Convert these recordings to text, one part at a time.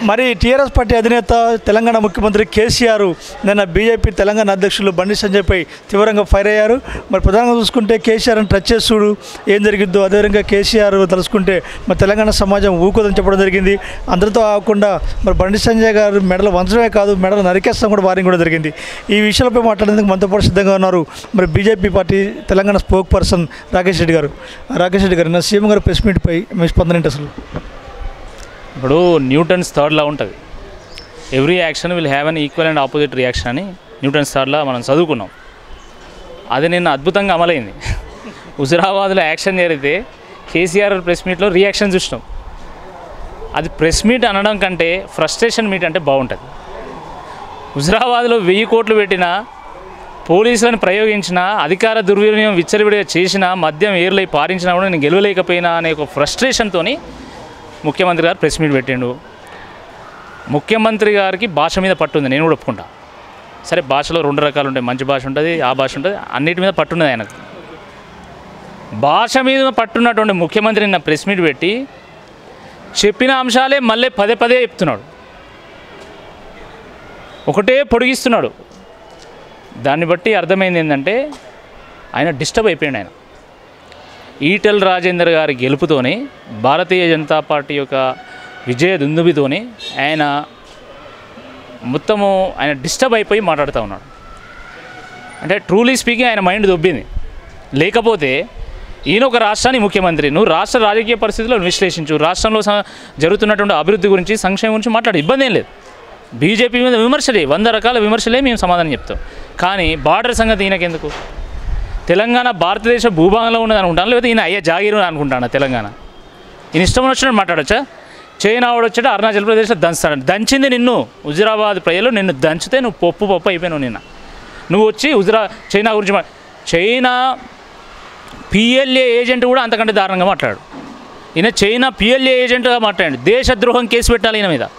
మరి TRS party అధినేత తెలంగాణ ముఖ్యమంత్రి కేసీఆర్ నిన్న బీజేపీ తెలంగాణ అధ్యక్షులు బండి సంజయ్పై తీవ్రంగా ఫైర్ అయ్యారు మరి ప్రధానంగా చూసుకుంటే కేసీఆర్ని టచ్ చేస్తుడు ఏం జరిగిద్దో అదేవిధంగా కేసీఆర్ తలుసుకుంటే మరి తెలంగాణ సమాజం ఊకోదని చెప్పడం జరిగింది అందరితో కాకుండా మరి బండి సంజయ్ గారు మెడలు వంచడమే కాదు మెడలు నరికేస్తాం కూడా వారింగ్ కూడా జరిగింది ఈ విషయాలపై మాట్లాడేందుకు మనతో పాటు సిద్ధంగా ఉన్నారు మరి BJP party Telangana spoke person Rakesh Reddy గారు రాకేష్ రెడ్డి గారు నా సీఎం గారు ప్రెస్ మీట్పై మీ స్పందన ఏంటి అసలు ఇప్పుడు న్యూటన్స్ థర్డ్ లా ఉంటుంది every action will have an equal and opposite reaction అని న్యూటన్స్ థర్డ్ లా మనం చదువుకున్నాం అది నిన్న అద్భుతంగా అమలైంది హుజురాబాద్లో యాక్షన్ జరిగితే కేసీఆర్ ప్రెస్ మీట్లో రియాక్షన్ చూసినాం అది ప్రెస్ మీట్ అనడం కంటే ఫ్రస్ట్రేషన్ మీట్ అంటే బాగుంటుంది హుజురాబాద్లో వెయ్యి కోట్లు పెట్టిన పోలీసులను ప్రయోగించిన అధికార దుర్వినియోగం విచ్చలవిడిగా చేసిన మద్యం ఏర్లై పారించినా కూడా నేను గెలవలేకపోయినా అనే ఒక ఫ్రస్ట్రేషన్తోని ముఖ్యమంత్రి గారు ప్రెస్ మీట్ పెట్టిండు ముఖ్యమంత్రి గారికి భాష మీద పట్టు ఉంది నేను కూడా ఒప్పుకుంటా సరే భాషలో రెండు రకాలు ఉంటాయి మంచి భాష ఉంటుంది ఆ భాష ఉంటుంది అన్నిటి మీద పట్టున్నది ఆయనకు భాష మీద పట్టున్నటువంటి ముఖ్యమంత్రి నిన్న ప్రెస్ మీట్ పెట్టి చెప్పిన అంశాలే మళ్ళీ పదే పదే చెప్తున్నాడు ఒకటే పొడిగిస్తున్నాడు దాన్ని బట్టి అర్థమైంది ఏంటంటే ఆయన డిస్టర్బ్ అయిపోయాడు ఆయన ఈటెల్ రాజేందర్ గారి గెలుపుతోని భారతీయ జనతా పార్టీ యొక్క విజయ దుందుబితోని ఆయన మొత్తము ఆయన డిస్టర్బ్ అయిపోయి మాట్లాడుతూ ఉన్నాడు అంటే ట్రూలీ స్పీకింగ్ ఆయన మైండ్ దొబ్బింది లేకపోతే ఈయన ఒక రాష్ట్రానికి ముఖ్యమంత్రి నువ్వు రాష్ట్ర రాజకీయ పరిస్థితులను విశ్లేషించు రాష్ట్రంలో స- జరుగుతున్నటువంటి అభివృద్ధి గురించి సంక్షేమం గురించి మాట్లాడు ఇబ్బంది ఏం లేదు బీజేపీ మీద విమర్శలే వంద రకాల విమర్శలే మేము సమాధానం చెప్తాం కానీ బార్డర్ సంగతి ఈయనకెందుకు తెలంగాణ భారతదేశ భూభాగంలో ఉన్నది అనుకుంటాను లేకపోతే ఈయన అయ్యే జాగీరు అనుకుంటాను తెలంగాణ ఈయన ఇష్టం వచ్చినట్టు మాట్లాడచ్చా చైనా వాడు వచ్చాడు అరుణాచల్ ప్రదేశ్లో దంచుతాడు దంచింది నిన్ను హుజురాబాద్ ప్రజలు నిన్ను దంచితే నువ్వు పప్పు పప్పు అయిపోయినావు నిన్న నువ్వు వచ్చి హుజురా చైనా గురించి మా చైనా పిఎల్ఏ ఏజెంట్ కూడా అంతకంటే దారుణంగా మాట్లాడు ఈయన చైనా పిఎల్ఏ ఏజెంట్గా మాట్లాడండి దేశద్రోహం కేసు పెట్టాలి ఈయన మీద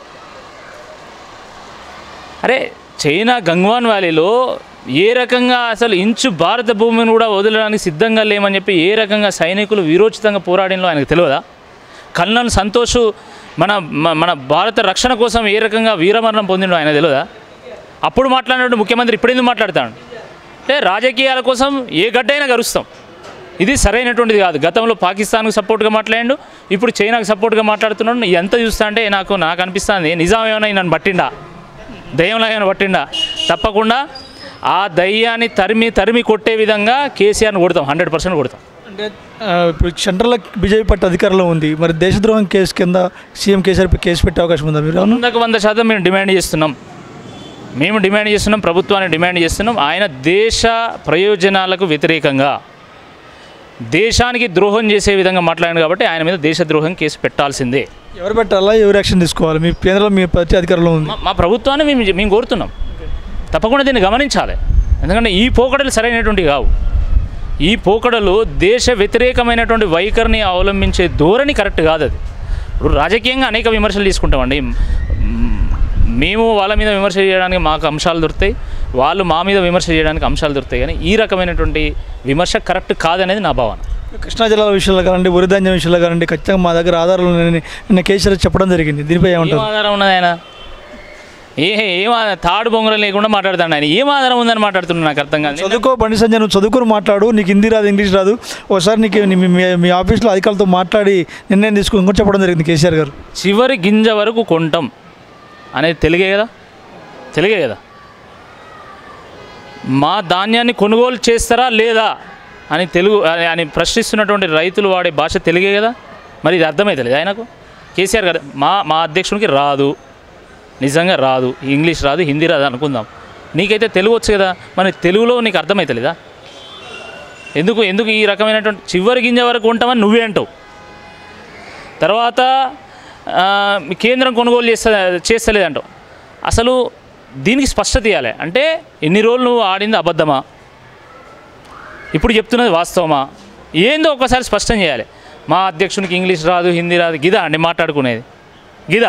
అరే చైనా గంగ్వాన్ వ్యాలీలో ఏ రకంగా అసలు ఇంచు భారత భూమిని కూడా వదలడానికి సిద్ధంగా లేమని చెప్పి ఏ రకంగా సైనికులు వీరోచితంగా పోరాడినలో ఆయనకు తెలియదా కల్నల్ సంతోష్ మన మ- మన భారత రక్షణ కోసం ఏ రకంగా వీరమరణం పొందిండో ఆయన తెలియదా అప్పుడు మాట్లాడినట్టు ముఖ్యమంత్రి ఇప్పుడు ఎందుకు మాట్లాడతాడు అంటే రాజకీయాల కోసం ఏ గడ్డైనా గరుస్తాం ఇది సరైనటువంటిది కాదు గతంలో పాకిస్తాన్కు సపోర్ట్గా మాట్లాడాడు ఇప్పుడు చైనాకు సపోర్ట్గా మాట్లాడుతున్నాడు ఎంత చూస్తా అంటే నాకు నాకు అనిపిస్తుంది నిజాం ఏమైనా నన్ను పట్టిండా దయ్యంలా ఏమైనా పట్టిండా తప్పకుండా ఆ దయ్యాన్ని తరిమి తరిమి కొట్టే విధంగా కేసీఆర్ని కొడతాం హండ్రెడ్ పర్సెంట్ కొడతాం అంటే ఆ, ఇప్పుడు సెంట్రల్లో బీజేపీ పార్టీ అధికారంలో ఉంది మరి దేశద్రోహం కేసు కింద సీఎం కేసీఆర్పై కేసు పెట్టే అవకాశం ఉందా మీరు అవును వందకు వంద శాతం మేము డిమాండ్ చేస్తున్నాం మేము డిమాండ్ చేస్తున్నాం ప్రభుత్వాన్ని డిమాండ్ చేస్తున్నాం ఆయన దేశ ప్రయోజనాలకు వ్యతిరేకంగా దేశానికి ద్రోహం చేసే విధంగా మాట్లాడాడు కాబట్టి ఆయన మీద దేశద్రోహం కేసు పెట్టాల్సిందే ఎవరు పెట్టాలా ఎవరు యాక్షన్ తీసుకోవాలి మీ కేంద్రంలో మీ పార్టీ అధికారంలో ఉంది మా- మా ప్రభుత్వాన్ని మేము మేము కోరుతున్నాం తప్పకుండా దీన్ని గమనించాలి ఎందుకంటే ఈ పోకడలు సరైనటువంటివి కావు ఈ పోకడలు దేశ వ్యతిరేకమైనటువంటి వైఖరిని అవలంబించే ధోరణి కరెక్ట్ కాదు అది ఇప్పుడు రాజకీయంగా అనేక విమర్శలు తీసుకుంటామండి మ్, మేము వాళ్ళ మీద విమర్శ చేయడానికి మాకు అంశాలు దొరుకుతాయి వాళ్ళు మా మీద విమర్శ చేయడానికి అంశాలు దొరుకుతాయి కానీ ఈ రకమైనటువంటి విమర్శ కరెక్ట్ కాదనేది నా భావన కృష్ణా జిల్లాల విషయంలో కానివ్వండి వరిధాన్యం విషయంలో కానివ్వండి ఖచ్చితంగా మా దగ్గర ఆధారాలు ఉన్నాయని నిన్న కేసీఆర్ చెప్పడం జరిగింది దీనిపై ఏం ఏమంటారు ఆధారం ఉన్నది ఆయన ఏ ఏం ఆధారం- తాడు బొంగరం లేకుండా మాట్లాడతాడు ఆయన ఏం ఆధారం ఉందని మాట్లాడుతున్నాడు నాకు అర్థం కాదు చదువుకో బండి సంజయ్ నువ్వు చదువుకుని మాట్లాడు నీకు హిందీ రాదు ఇంగ్లీష్ రాదు ఒకసారి నీకు నీ- మీ- మీ- మీ ఆఫీస్లో అధికారులతో మాట్లాడి నిర్ణయం తీసుకుని ఇంకోటి చెప్పడం జరిగింది కేసీఆర్ గారు చివరి గింజ వరకు కొంటాం అనేది తెలుగే కదా తెలుగే కదా మా ధాన్యాన్ని కొనుగోలు చేస్తారా లేదా అని తెలుగు అని- అని ప్రశ్నిస్తున్నటువంటి రైతులు వాడే భాష తెలుగే కదా మరి ఇది అర్థమవుతలేదు ఆయనకు కేసీఆర్ గారు మా మా అధ్యక్షునికి రాదు నిజంగా రాదు ఇంగ్లీష్ రాదు హిందీ రాదు అనుకుందాం నీకైతే తెలుగు వచ్చు కదా మరి తెలుగులో నీకు అర్థమవుతలేదా ఎందుకు ఎందుకు ఈ రకమైనటువంటి చివరి గింజ వరకు ఉంటామని నువ్వే అంటావు తర్వాత ఆ, కేంద్రం కొనుగోలు చేస్తా చేస్తలేదంటావు అసలు దీనికి స్పష్టత ఇవ్వాలి అంటే ఎన్ని రోజులు నువ్వు ఆడింది అబద్ధమా ఇప్పుడు చెప్తున్నది వాస్తవమా ఏందో ఒకసారి స్పష్టం చేయాలి మా అధ్యక్షునికి ఇంగ్లీష్ రాదు హిందీ రాదు గిదా అండి మాట్లాడుకునేది గిదా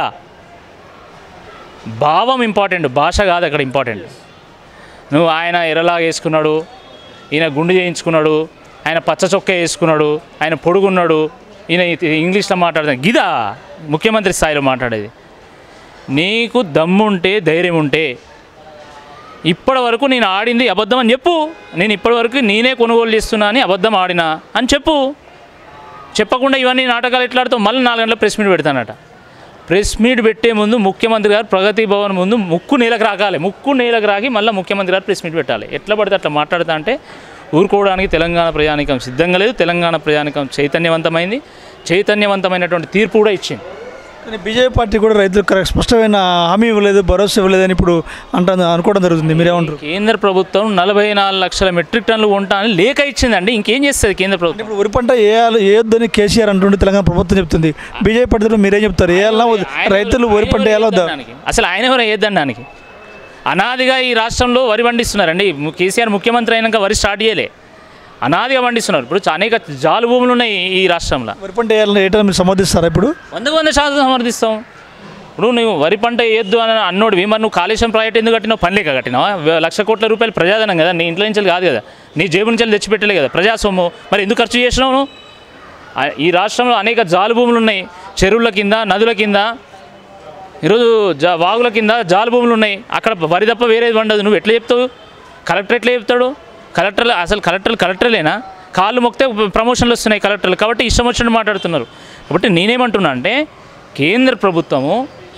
భావం ఇంపార్టెంట్ భాష కాదు అక్కడ ఇంపార్టెంట్ నువ్వు ఆయన ఎర్రలాగా వేసుకున్నాడు ఈయన గుండు చేయించుకున్నాడు ఆయన పచ్చ చొక్కా వేసుకున్నాడు ఆయన పొడుగున్నాడు ఈయన ఇ- ఇంగ్లీష్లో మాట్లాడుతాడు గిదా ముఖ్యమంత్రి స్థాయిలో మాట్లాడేది నీకు దమ్ముంటే ధైర్యం ఉంటే ఇప్పటి వరకు నేను ఆడింది అబద్ధం అని చెప్పు నేను ఇప్పటి వరకు నేనే కొనుగోలు చేస్తున్నా అని అబద్ధం ఆడినా అని చెప్పు చెప్పకుండా ఇవన్నీ నాటకాలు ఎట్లా ఆడుతావు మళ్ళీ నాలుగు గంటల ప్రెస్ మీట్ పెడతానట ప్రెస్ మీట్ పెట్టే ముందు ముఖ్యమంత్రి గారు ప్రగతి భవన్ ముందు ముక్కు నేలకు రాకాలి ముక్కు నేలకు రాకి మళ్ళీ ముఖ్యమంత్రి గారు ప్రెస్ మీట్ పెట్టాలి ఎట్లా పడితే అట్లా మాట్లాడుతా అంటే ఊరుకోవడానికి తెలంగాణ ప్రజానికం సిద్ధంగా లేదు తెలంగాణ ప్రజానికం చైతన్యవంతమైంది చైతన్యవంతమైనటువంటి తీర్పు కూడా ఇచ్చింది కానీ బీజేపీ పార్టీ కూడా రైతులకు కరెక్ట్ స్పష్టమైన హామీ ఇవ్వలేదు భరోసా ఇవ్వలేదని ఇప్పుడు అంట అనుకోవడం జరుగుతుంది మీరేమంటారు కేంద్ర ప్రభుత్వం నలభై నాలుగు లక్షల మెట్రిక్ టన్నులు కొంటా అని లేఖ ఇచ్చిందండి ఇంకేం చేస్తుంది కేంద్ర ప్రభుత్వం ఇప్పుడు వరి పంట వేయాలి వేయొద్దని కేసీఆర్ అంటుండే తెలంగాణ ప్రభుత్వం చెప్తుంది బీజేపీ పార్టీ తరఫున మీరేం చెప్తారు వేయాలన్నా వద్దా? ఆయన రైతులు వరి పంట ఆయన వేయాలా వద్దా వేయొద్దనడానికి. అసలు ఆయన ఎవరు వేయద్దనడానికి అనాదిగా ఈ రాష్ట్రంలో వరి పండిస్తున్నారండి ము- కేసీఆర్ ముఖ్యమంత్రి అయినాక వరి స్టార్ట్ చేయలే అనాదిగా పండిస్తున్నారు ఇప్పుడు చ- అనేక జాలు భూములు ఉన్నాయి ఈ రాష్ట్రంలో వరి పంట వేయాలని ఏటా మీరు సమర్థిస్తారా ఇప్పుడు వందకు వంద శాతం సమర్థిస్తాం ఇప్పుడు నువ్వు వరి పంట వేయొద్దు అని అన్నోడివి మరి నువ్వు కాళేశ్వరం ప్రాజెక్ట్ ఎందుకు కట్టినావు పనిలేక కట్టినావా వే- లక్ష కోట్ల రూపాయలు ప్రజాధనం కదా నీ ఇంట్లో నుంచి కాదు కదా నీ జేబు నుంచి తెచ్చిపెట్టలే కదా ప్రజాస్వామ్యం మరి ఎందుకు ఖర్చు చేసినావు నువ్వు ఆ- ఈ రాష్ట్రంలో అనేక జాలు భూములు ఉన్నాయి చెరువుల కింద నదుల కింద ఈరోజు జా వాగుల కింద జాలు భూములు ఉన్నాయి అక్కడ వరి తప్ప వేరేది వండదు నువ్వు ఎట్లా చెప్తావు కలెక్టర్ ఎట్లా చెప్తాడు కలెక్టర్లు అసలు కలెక్టర్లు కలెక్టర్లేనా కాళ్ళు మొక్కితే ప్రమోషన్లు వస్తున్నాయి కలెక్టర్లు కాబట్టి ఇష్టం వచ్చినట్టు మాట్లాడుతున్నారు కాబట్టి నేనేమంటున్నా అంటే కేంద్ర ప్రభుత్వము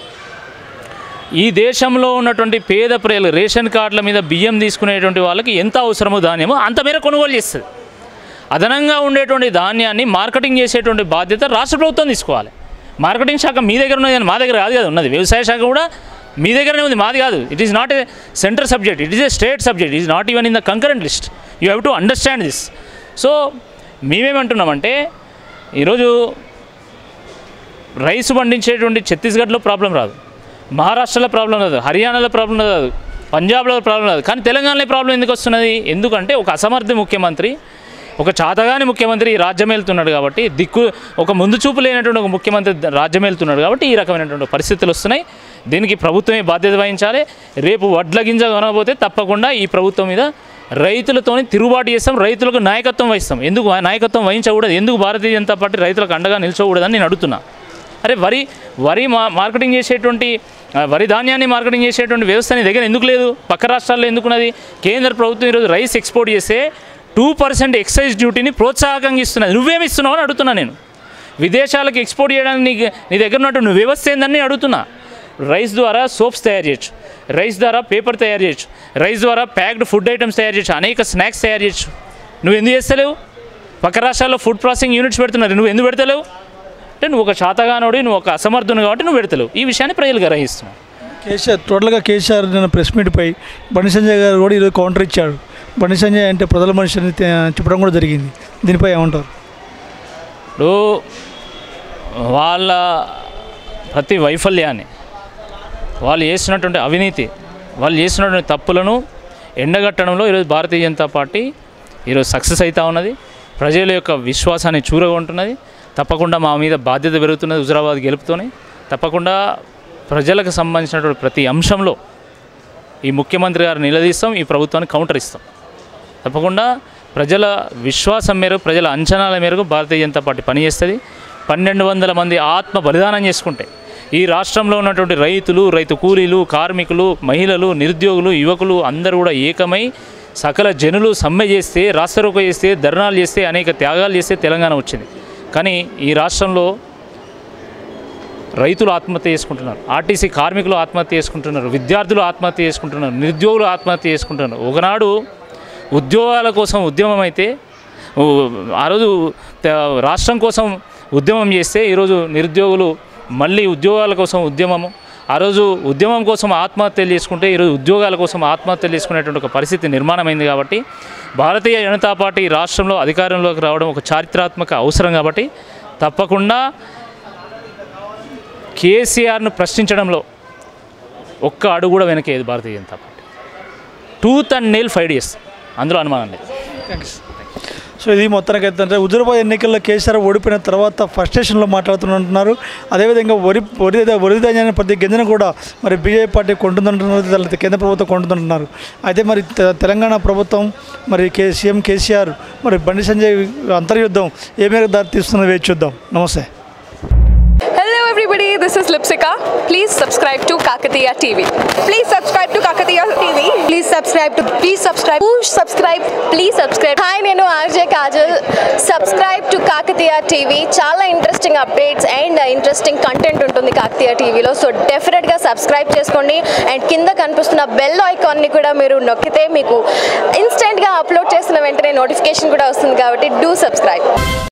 ఈ దేశంలో ఉన్నటువంటి పేద ప్రజలు రేషన్ కార్డుల మీద బియ్యం తీసుకునేటువంటి వాళ్ళకి ఎంత అవసరమో ధాన్యమో అంత మేర కొనుగోలు చేస్తుంది అదనంగా ఉండేటువంటి ధాన్యాన్ని మార్కెటింగ్ చేసేటువంటి బాధ్యత రాష్ట్ర ప్రభుత్వం తీసుకోవాలి మార్కెటింగ్ శాఖ మీ దగ్గర ఉన్నది కానీ మా దగ్గర కాదు కదా ఉన్నది వ్యవసాయ శాఖ కూడా మీ దగ్గరనే ఉంది మాది కాదు it is not a centre subject it is a state subject is not even in the concurrent list you have to understand this so మేమేమంటున్నామంటే ఈరోజు రైస్ పండించేటువంటి ఛత్తీస్గఢ్లో ప్రాబ్లం రాదు మహారాష్ట్రలో ప్రాబ్లం రాదు హర్యానాలో ప్రాబ్లం రాదు పంజాబ్లో ప్రాబ్లం రాదు కానీ తెలంగాణలో ప్రాబ్లం ఎందుకు వస్తున్నది ఎందుకంటే ఒక అసమర్థ ముఖ్యమంత్రి ఒక చాతగాని ముఖ్యమంత్రి ఈ రాజ్యం వెళ్తున్నాడు కాబట్టి దిక్కు ఒక ముందు చూపు లేనటువంటి ఒక ముఖ్యమంత్రి ద- రాజ్యం వెళ్తున్నాడు కాబట్టి ఈ రకమైనటువంటి పరిస్థితులు వస్తున్నాయి దీనికి ప్రభుత్వమే బాధ్యత వహించాలి రేపు వడ్ల గింజ కొనకపోతే తప్పకుండా ఈ ప్రభుత్వం మీద రైతులతోని తిరుగుబాటు చేస్తాం రైతులకు నాయకత్వం వహిస్తాం ఎందుకు ఆ నాయకత్వం వహించకూడదు ఎందుకు భారతీయ జనతా పార్టీ రైతులకు అండగా నిల్చోకూడదని నేను అడుగుతున్నా అరే వరి వరి మా మార్కెటింగ్ చేసేటువంటి ఆ, వరి ధాన్యాన్ని మార్కెటింగ్ చేసేటువంటి వ్యవస్థ నీ దగ్గర ఎందుకు లేదు పక్క రాష్ట్రాల్లో ఎందుకున్నది కేంద్ర ప్రభుత్వం ఈరోజు రైస్ ఎక్స్పోర్ట్ చేస్తే టూ పర్సెంట్ ఎక్సైజ్ డ్యూటీని ప్రోత్సాహకంగా ఇస్తున్నది నువ్వేమి ఇస్తున్నావు అని అడుగుతున్నా నేను విదేశాలకు ఎక్స్పోర్ట్ చేయడానికి నీకు నీ దగ్గర ఉన్నటువంటి వ్యవస్థ ఏందని నేను అడుగుతున్నా రైస్ ద్వారా సోప్స్ తయారు చేయొచ్చు రైస్ ద్వారా పేపర్ తయారు చేయొచ్చు రైస్ ద్వారా ప్యాక్డ్ ఫుడ్ ఐటమ్స్ తయారు చేయొచ్చు అనేక స్నాక్స్ తయారు చేయొచ్చు నువ్వు ఎందుకు చేస్తలేవు పక్క రాష్ట్రాల్లో ఫుడ్ ప్రాసెసింగ్ యూనిట్స్ పెడుతున్నారు నువ్వు ఎందుకు పెడతలేవు అంటే నువ్వు ఒక శాతగానోడి నువ్వు ఒక అసమర్థుని కాబట్టి నువ్వు పెడతలేవు ఈ విషయాన్ని ప్రజలు గ్రహిస్తున్నావు కేసీఆర్ టోటల్గా కేసీఆర్ నిన్న ప్రెస్ మీట్పై బండి సంజయ్ గారు కూడా ఈరోజు కౌంటర్ ఇచ్చాడు బండి సంజయ్ అంటే ప్రజల మనిషిని తే- చెప్పడం కూడా జరిగింది దీనిపై ఏమంటారు ఇప్పుడు వాళ్ళ ప్రతి వైఫల్యాన్ని వాళ్ళు చేసినటువంటి అవినీతి వాళ్ళు చేసినటువంటి తప్పులను ఎండగట్టడంలో ఈరోజు భారతీయ జనతా పార్టీ ఈరోజు సక్సెస్ అవుతా ఉన్నది ప్రజల యొక్క విశ్వాసాన్ని చూరగొంటున్నది తప్పకుండా మా మీద బాధ్యత పెరుగుతున్నది హుజరాబాద్ గెలుపుతోనే తప్పకుండా ప్రజలకు సంబంధించినటువంటి ప్రతి అంశంలో ఈ ముఖ్యమంత్రి గారు నిలదీస్తాం ఈ ప్రభుత్వాన్ని కౌంటర్ ఇస్తాం తప్పకుండా ప్రజల విశ్వాసం మేరకు ప్రజల అంచనాల మేరకు భారతీయ జనతా పార్టీ పనిచేస్తుంది పన్నెండు వందల మంది ఆత్మ బలిదానం చేసుకుంటే ఈ రాష్ట్రంలో ఉన్నటువంటి రైతులు రైతు కూలీలు కార్మికులు మహిళలు నిరుద్యోగులు యువకులు అందరూ కూడా ఏకమై సకల జనులు సమ్మె చేస్తే రాస్తరోక చేస్తే ధర్నాలు చేస్తే అనేక త్యాగాలు చేస్తే తెలంగాణ వచ్చింది కానీ ఈ రాష్ట్రంలో రైతులు ఆత్మహత్య చేసుకుంటున్నారు ఆర్టీసీ కార్మికులు ఆత్మహత్య చేసుకుంటున్నారు విద్యార్థులు ఆత్మహత్య చేసుకుంటున్నారు నిరుద్యోగులు ఆత్మహత్య చేసుకుంటున్నారు ఒకనాడు ఉద్యోగాల కోసం ఉద్యమం అయితే ఓ, ఆ రోజు త- రాష్ట్రం కోసం ఉద్యమం చేస్తే ఈరోజు నిరుద్యోగులు మళ్ళీ ఉద్యోగాల కోసం ఉద్యమము ఆ రోజు ఉద్యమం కోసం ఆత్మహత్యలు చేసుకుంటే ఈరోజు ఉద్యోగాల కోసం ఆత్మహత్యలు చేసుకునేటువంటి ఒక పరిస్థితి నిర్మాణమైంది కాబట్టి భారతీయ జనతా పార్టీ ఈ రాష్ట్రంలో అధికారంలోకి రావడం ఒక చారిత్రాత్మక అవసరం కాబట్టి తప్పకుండా కేసీఆర్ను ప్రశ్నించడంలో ఒక్క అడుగు కూడా వెనకేది Bharatiya Janata party tooth and nail five days అందులో అనుమానం లేదు థ్యాంక్స్ సో ఇది మొత్తానికి అయితే హుజురాబాద్ ఎన్నికల్లో కేసీఆర్ ఓడిపోయిన తర్వాత ఫస్ట్ స్టేషన్లో మాట్లాడుతున్నారు అదేవిధంగా వరి వరి వరి ధాన్యాన్ని ప్రతి గింజను కూడా మరి బీజేపీ పార్టీ కొంటుందంటున్నారు లేకపోతే కేంద్ర ప్రభుత్వం కొంటుందంటున్నారు అయితే మరి తె- తెలంగాణ ప్రభుత్వం మరి కే సీఎం కేసీఆర్ మరి బండి సంజయ్ అంతర్యుద్ధం ఏ మేరకు దారి తీస్తుందో వేచి చూద్దాం నమస్తే Hello, everybody. This this is Lipsika. Please subscribe to Kakatiya TV. Please subscribe to Kakatiya TV. Please subscribe to please subscribe subscribe please subscribe hi నేను RJ Kajal subscribe to Kakatiya TV చాలా interesting updates and interesting content ఉంటుంది కాకతీయ టీవీలో so డెఫినెట్గా subscribe చేసుకోండి and కింద కనిపిస్తున్న bell ఐకాన్ని కూడా మీరు నొక్కితే మీకు ఇన్స్టెంట్గా అప్లోడ్ చేసిన వెంటనే నోటిఫికేషన్ కూడా వస్తుంది కాబట్టి డూ సబ్స్క్రైబ్